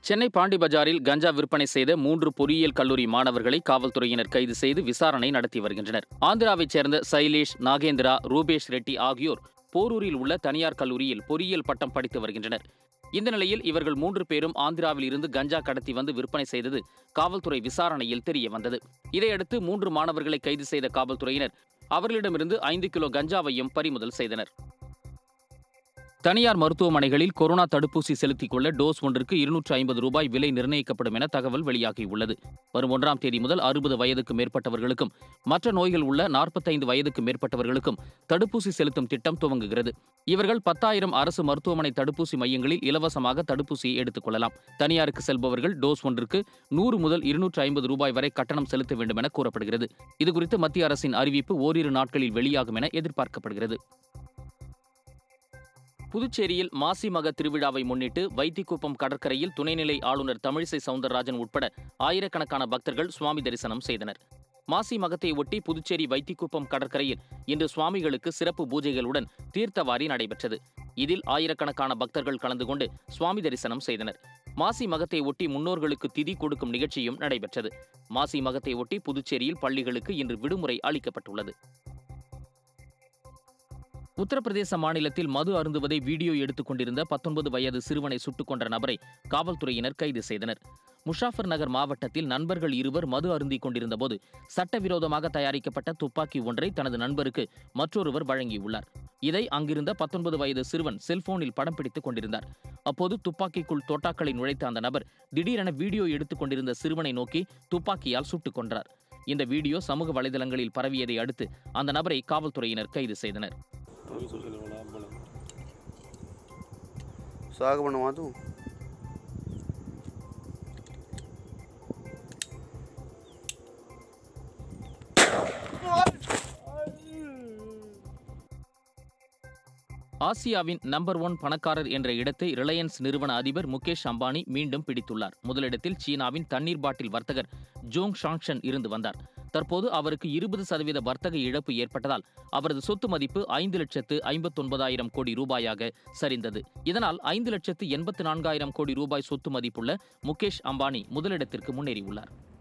சென்னை பாண்டி பஜாரில் கஞ்சா விற்பனை செய்த மூன்று பொறியியல் கல்லூரி மாணவர்களை காவல்துறையினர் கைது செய்து விசாரணை நடத்தி வருகின்றனர் ஆந்திராவைச் சேர்ந்த சைலேஷ் நாகேந்திரா ரூபேஷ் ரெட்டி ஆகியோர் போரூரில் உள்ள தனியார் கல்லூரியில் பொறியியல் பட்டம் படித்து வருகின்றனர் இந்த நிலையில் இவர்கள் மூன்று பேரும் ஆந்திராவில் இருந்து கஞ்சா கடத்தி வந்து விற்பனை செய்தது காவல்துறை விசாரணையில் தெரிய வந்தது இதையடுத்து மூன்று மாணவர்களை கைது செய்த காவல்துறையினர் அவர்களிடமிருந்து ஐந்து கிலோ கஞ்சாவையும் பறிமுதல் செய்தனர் தனியார் மருத்துவமனைகளில் கொரோனா தடுப்பூசி செலுத்திக் கொள்ள டோஸ் ஒன்றிற்கு இருநூற்று ஐம்பது ரூபாய் விலை நிர்ணயிக்கப்படும் என தகவல் வெளியாகியுள்ளது வரும் ஒன்றாம் தேதி முதல் அறுபது வயதுக்கு மேற்பட்டவர்களுக்கும் மற்ற நோய்கள் உள்ள நாற்பத்தைந்து வயதுக்கு மேற்பட்டவர்களுக்கும் தடுப்பூசி செலுத்தும் திட்டம் துவங்குகிறது இவர்கள் பத்தாயிரம் அரசு மருத்துவமனை தடுப்பூசி மையங்களில் இலவசமாக தடுப்பூசியை எடுத்துக் கொள்ளலாம் தனியாருக்கு செல்பவர்கள் டோஸ் ஒன்றிற்கு நூறு முதல் இருநூற்று ஐம்பது ரூபாய் வரை கட்டணம் செலுத்த வேண்டும் என கூறப்படுகிறது இதுகுறித்து மத்திய அரசின் அறிவிப்பு ஓரிரு நாட்களில் வெளியாகும் என எதிர்பார்க்கப்படுகிறது புதுச்சேரியில் மாசி மக திருவிழாவை முன்னிட்டு வைத்திக்குப்பம் கடற்கரையில் துணைநிலை ஆளுநர் தமிழிசை சவுந்தரராஜன் உட்பட ஆயிரக்கணக்கான பக்தர்கள் சுவாமி தரிசனம் செய்தனர் மாசி மகத்தை ஒட்டி புதுச்சேரி வைத்திக்குப்பம் கடற்கரையில் இன்று சுவாமிகளுக்கு சிறப்பு பூஜைகளுடன் தீர்த்தவாரி நடைபெற்றது இதில் ஆயிரக்கணக்கான பக்தர்கள் கலந்து கொண்டு சுவாமி தரிசனம் செய்தனர் மாசி மகத்தை ஒட்டி முன்னோர்களுக்கு திதி கொடுக்கும் நிகழ்ச்சியும் நடைபெற்றது மாசி மகத்தை ஒட்டி புதுச்சேரியில் பள்ளிகளுக்கு இன்று விடுமுறை அளிக்கப்பட்டுள்ளது உத்தரப்பிரதேச மாநிலத்தில் மது அருந்துவதை வீடியோ எடுத்துக் கொண்டிருந்த பத்தொன்பது வயது சிறுவனை சுட்டுக் கொன்ற நபரை காவல்துறையினர் கைது செய்தனர் முஷாஃபர் நகர் மாவட்டத்தில் நண்பர்கள் இருவர் மது அருந்திக் கொண்டிருந்தபோது சட்டவிரோதமாக தயாரிக்கப்பட்ட துப்பாக்கி ஒன்றை தனது நண்பருக்கு மற்றொருவர் வழங்கியுள்ளார் இதை அங்கிருந்த பத்தொன்பது வயது சிறுவன் செல்போனில் படம் பிடித்துக் கொண்டிருந்தார் அப்போது துப்பாக்கிக்குள் தோட்டாக்களை நுழைத்த அந்த நபர் திடீரென வீடியோ எடுத்துக் கொண்டிருந்த சிறுவனை நோக்கி துப்பாக்கியால் சுட்டுக் கொன்றார் இந்த வீடியோ சமூக வலைதளங்களில் பரவியதை அடுத்து அந்த நபரை காவல்துறையினர் கைது செய்தனர் साग बनवा दूँ ஆசியாவின் நம்பர் ஒன் பணக்காரர் என்ற இடத்தை ரிலையன்ஸ் நிறுவன அதிபர் முகேஷ் அம்பானி மீண்டும் பிடித்துள்ளார் முதலிடத்தில் சீனாவின் தண்ணீர் பாட்டில் வர்த்தகர் ஜோங் ஷாங்ஷன் இருந்து வந்தார் தற்போது அவருக்கு இருபது சதவீத வர்த்தக இழப்பு ஏற்பட்டதால் அவரது சொத்து மதிப்பு ஐந்து லட்சத்து ஐம்பத்தொன்பதாயிரம் கோடி ரூபாயாக சரிந்தது இதனால் ஐந்து லட்சத்து எண்பத்து நான்காயிரம் கோடி ரூபாய் சொத்து மதிப்புள்ள முகேஷ் அம்பானி முதலிடத்திற்கு முன்னேறியுள்ளார்